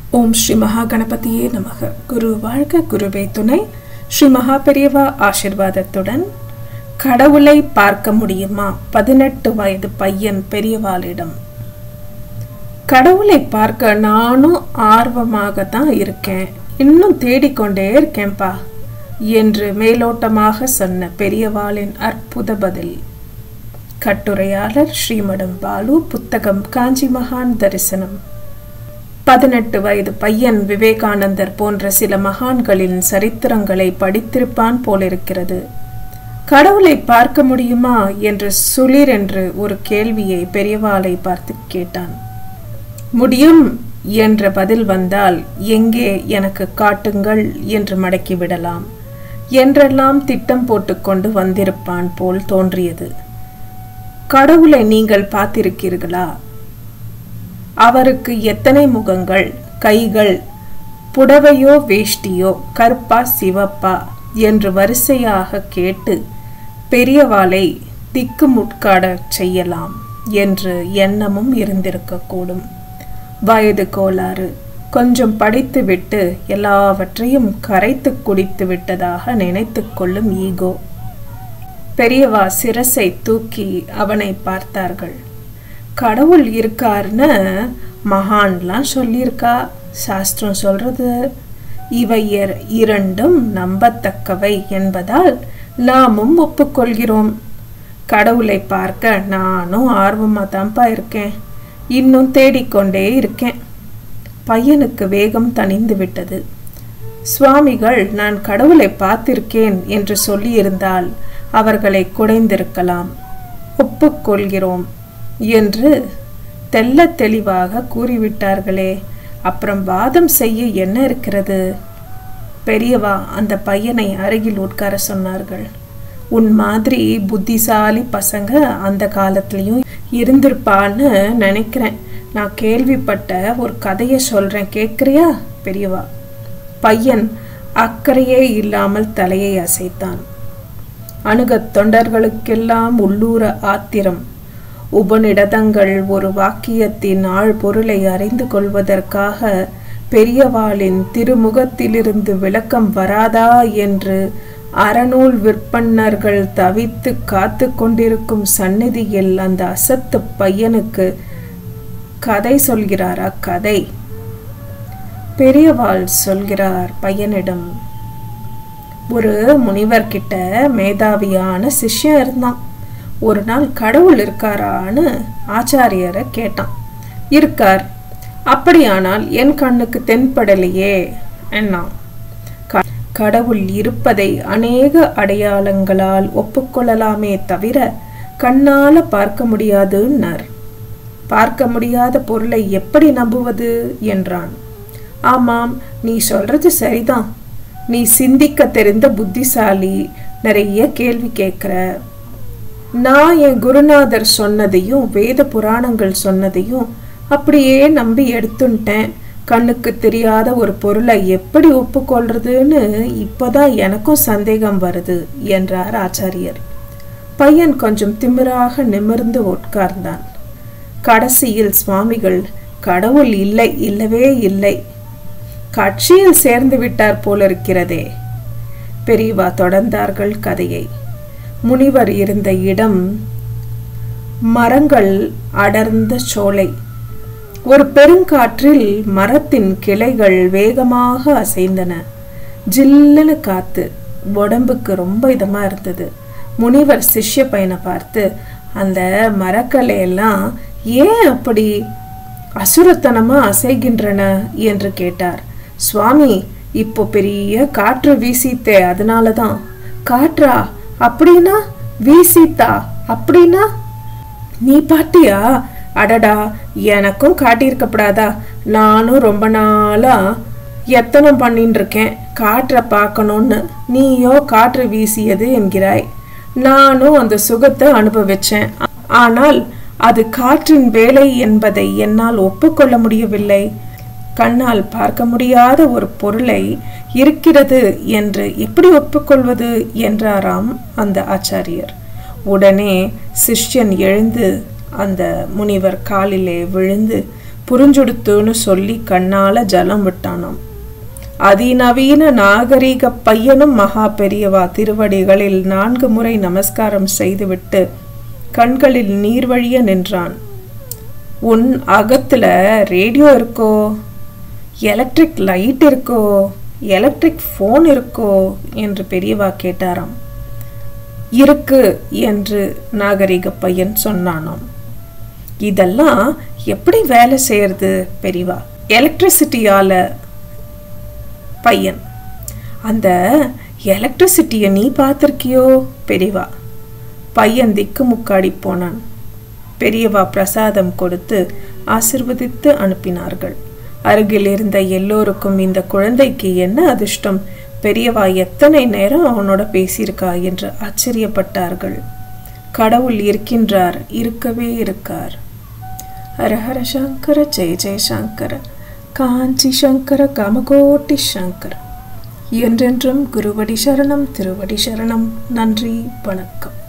ஓம் ஸ்ரீ மகா கணபதியே நமக குரு வாழ்க குருவே துணை ஸ்ரீ மகா பெரியவா ஆசிர்வாதத்துடன் கடவுளை பார்க்க முடியுமா பதினெட்டு வயது பையன் பெரியவாளிடம் கடவுளை பார்க்க நானும் ஆர்வமாக தான் இருக்கேன் இன்னும் தேடிக்கொண்டே இருக்கேன்பா என்று மேலோட்டமாக சொன்ன பெரியவாளின் அற்புத பதில் கட்டுரையாளர் ஸ்ரீமடம் பாலு புத்தகம் காஞ்சி மகான் தரிசனம் பதினெட்டு வயது பையன் விவேகானந்தர் போன்ற சில மகான்களின் சரித்திரங்களை படித்திருப்பான் போலிருக்கிறது கடவுளை பார்க்க முடியுமா என்று சுளிர் என்று ஒரு கேள்வியை பெரியவாளை பார்த்து கேட்டான் முடியும் என்ற பதில் வந்தால் எங்கே எனக்கு காட்டுங்கள் என்று மடக்கி விடலாம் என்றெல்லாம் திட்டம் போட்டுக்கொண்டு வந்திருப்பான் போல் தோன்றியது கடவுளை நீங்கள் பார்த்திருக்கிறீர்களா அவருக்கு எத்தனை முகங்கள் கைகள் புடவையோ வேஷ்டியோ கருப்பா சிவப்பா என்று வரிசையாக கேட்டு பெரியவாளை திக்குமுட்காடச் செய்யலாம் என்று எண்ணமும் இருந்திருக்கக்கூடும் வயது கோளாறு கொஞ்சம் படித்துவிட்டு எல்லாவற்றையும் கரைத்து குடித்து விட்டதாக நினைத்து கொள்ளும் ஈகோ பெரியவா சிரசை தூக்கி அவனை பார்த்தார்கள் கடவுள் இருக்காருன்னு மகான்லாம் சொல்லியிருக்கா சாஸ்திரம் சொல்றது இவை இரண்டும் நம்பத்தக்கவை என்பதால் நாமும் ஒப்புக்கொள்கிறோம் கடவுளை பார்க்க நானும் ஆர்வமாக தான்ப்பா இருக்கேன் இன்னும் தேடிக்கொண்டே இருக்கேன் பையனுக்கு வேகம் தணிந்து விட்டது சுவாமிகள் நான் கடவுளை பார்த்திருக்கேன் என்று சொல்லியிருந்தால் அவர்களை குடைந்திருக்கலாம் ஒப்புக்கொள்கிறோம் என்று தெல்ல தெளிவாக கூறிவிட்டார்களே அப்புறம் வாதம் செய்ய என்ன இருக்கிறது பெரியவா அந்த பையனை அருகில் உட்கார சொன்னார்கள் உன் மாதிரி புத்திசாலி பசங்க அந்த காலத்துலேயும் இருந்திருப்பான்னு நினைக்கிறேன் நான் கேள்விப்பட்ட ஒரு கதையை சொல்கிறேன் கேட்குறியா பெரியவா பையன் அக்கறையே இல்லாமல் தலையை அசைத்தான் அணுகத் தொண்டர்களுக்கெல்லாம் உள்ளூர ஆத்திரம் உபநிடதங்கள் ஒரு வாக்கியத்தின் ஆழ் பொருளை அறிந்து கொள்வதற்காக பெரியவாளின் திருமுகத்திலிருந்து விளக்கம் வராதா என்று அறநூல் விற்பன்னர்கள் தவித்து காத்து கொண்டிருக்கும் சந்நிதியில் அந்த அசத்து பையனுக்கு கதை சொல்கிறாரா கதை பெரியவாள் சொல்கிறார் பையனிடம் ஒரு முனிவர்கிட்ட மேதாவியான சிஷ்யம் இருந்தான் ஒரு நாள் கடவுள் இருக்காரான்னு ஆச்சாரியரை கேட்டான் இருக்கார் அப்படியானால் என் கண்ணுக்கு தென்படலையே என்னான் கடவுள் இருப்பதை அநேக அடையாளங்களால் ஒப்புக்கொள்ளலாமே தவிர கண்ணால பார்க்க முடியாதுன்னார் பார்க்க முடியாத பொருளை எப்படி நம்புவது என்றான் ஆமாம் நீ சொல்றது சரிதான் நீ சிந்திக்க தெரிந்த புத்திசாலி நிறைய கேள்வி கேட்குற நான் என் குருநாதர் சொன்னதையும் வேத புராணங்கள் சொன்னதையும் அப்படியே நம்பி எடுத்துட்டேன் கண்ணுக்கு தெரியாத ஒரு பொருளை எப்படி ஒப்புக்கொள்றதுன்னு இப்போதான் எனக்கும் சந்தேகம் வருது என்றார் ஆச்சாரியர் பையன் கொஞ்சம் திமிராக நிமிர்ந்து உட்கார்ந்தான் கடைசியில் சுவாமிகள் கடவுள் இல்லை இல்லவே இல்லை கட்சியில் சேர்ந்து விட்டார் போல இருக்கிறதே பெரியவா தொடர்ந்தார்கள் கதையை முனிவர் இருந்த இடம் மரங்கள் அடர்ந்த சோலை ஒரு பெருங்காற்றில் மரத்தின் கிளைகள் வேகமாக அசைந்தன ஜில்லுன்னு காத்து உடம்புக்கு ரொம்ப இதமா இருந்தது முனிவர் சிஷ்ய பையனை பார்த்து அந்த மரக்கலையெல்லாம் ஏன் அப்படி அசுரத்தனமா அசைகின்றன என்று கேட்டார் சுவாமி இப்போ பெரிய காற்று வீசித்தே அதனால தான் காற்றா அப்படின்னா வீசித்தா அப்படின்னா நீ பாட்டியா அடடா எனக்கும் காட்டியிருக்கப்படாதா நானும் ரொம்ப நாளா எத்தனம் பண்ணின்னு இருக்கேன் காற்றை பார்க்கணும்னு நீயோ காற்று வீசியது என்கிறாய் நானும் அந்த சுகத்தை அனுபவிச்சேன் ஆனால் அது காற்றின் வேலை என்பதை என்னால் ஒப்புக்கொள்ள முடியவில்லை கண்ணால் பார்க்க முடியாத ஒரு பொருளை இருக்கிறது என்று எப்படி ஒப்புக்கொள்வது என்றாராம் அந்த ஆச்சாரியர் உடனே சிஷ்யன் எழுந்து அந்த முனிவர் காலிலே விழுந்து புரிஞ்சுடுத்துன்னு சொல்லி கண்ணால ஜலம் விட்டானாம் அதிநவீன நாகரிக பையனும் மகா பெரியவா திருவடிகளில் நான்கு முறை நமஸ்காரம் செய்துவிட்டு கண்களில் நீர் வழிய நின்றான் உன் அகத்துல ரேடியோ இருக்கோ எலக்ட்ரிக் லைட் இருக்கோ எலக்ட்ரிக் ஃபோன் இருக்கோ என்று பெரியவா கேட்டாராம் இருக்கு என்று நாகரிக பையன் சொன்னானாம் இதெல்லாம் எப்படி வேலை செய்யறது பெரியவா எலக்ட்ரிசிட்டியால பையன் அந்த எலக்ட்ரிசிட்டியை நீ பார்த்துருக்கியோ பெரியவா பையன் திக்கு முக்காடி போனான் பெரியவா பிரசாதம் கொடுத்து ஆசிர்வதித்து அனுப்பினார்கள் அருகில் இருந்த எல்லோருக்கும் இந்த குழந்தைக்கு என்ன அதிர்ஷ்டம் பெரியவா எத்தனை நேரம் அவனோட பேசியிருக்கா என்று ஆச்சரியப்பட்டார்கள் கடவுள் இருக்கின்றார் இருக்கவே இருக்கார் ஹரஹர சங்கர ஜெய ஜெய சங்கர காஞ்சி சங்கர காமகோட்டி சங்கர என்றென்றும் குருவடி சரணம் திருவடி சரணம் நன்றி வணக்கம்